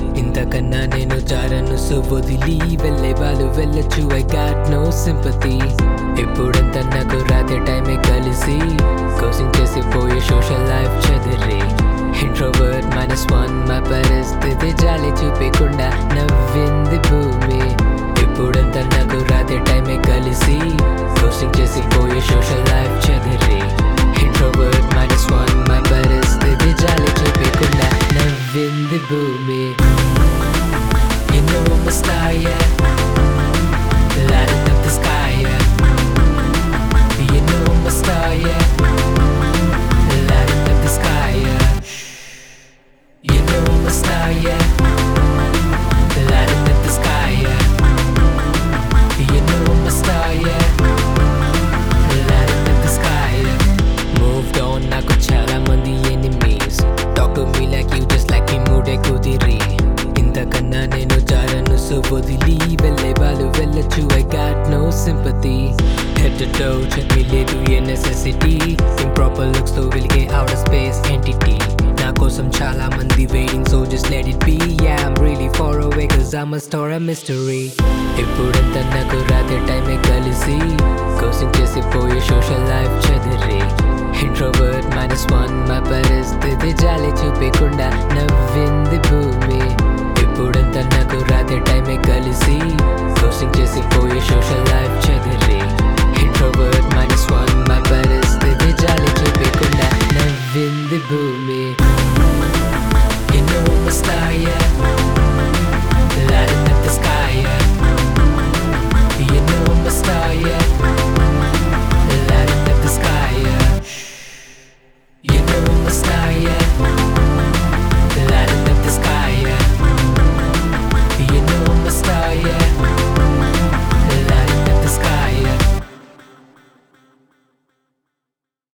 ఇంతకన్నా నేను జారను సో వదిలి వెళ్ళే వాళ్ళు వెళ్ళొచ్చు ఐ గాట్ నో సింపతి ఎప్పుడంతా నాకు రాత్రి టైమే కలిసి కోసింగ్ చేసి పోయే సోషల్ లైఫ్ చదిరి ఇంట్రోవర్ట్ మైనస్ వన్ మా పరిస్థితి జాలి చూపకుండా నవ్వింది భూమి ఎప్పుడంతా నాకు రాత్రి టైమే కలిసి కోసింగ్ చేసి పోయే సోషల్ లైఫ్ చదిరి ఇంట్రోవర్ట్ మైనస్ వన్ మా పరిస్థితి జాలి చూపకుండా నవ్వింది భూమి You know I'm a star, yeah. Lighting up the sky, yeah. You know I'm a star, yeah. Lighting up the sky, yeah. You know I'm a star, yeah. Lighting up the sky, yeah. You know I'm a star, yeah. Lighting up the sky, yeah. Moved on, నాకు చాలా మంది enemies. Talk to me like you just like me, మూడే కుదిరి ఇంతకన్నా నేను జారను so వదిలి వెళ్ళే వాళ్ళు వెళ్ళొచ్చు I got no sympathy head to toe check me లేదు ఏ నెసెసిటీ ఇంప్రాపర్ లుక్స్ తో వెలిగే అవుట్ స్పేస్ ఎంటిటీ నా కోసం చాలా మంది waiting so just let it be yeah I'm really far away cause I'm a star a mystery ఎప్పుడంతా నాకు రాత్రి టైమే కలిసి కోసింగ్ చేసి పోయే సోషల్ లైఫ్ చదిరి ఇంట్రోవర్ట్ మైనస్ వన్ మా పరిస్థితి జాలి చూపకుండా నవ్వింది భూమి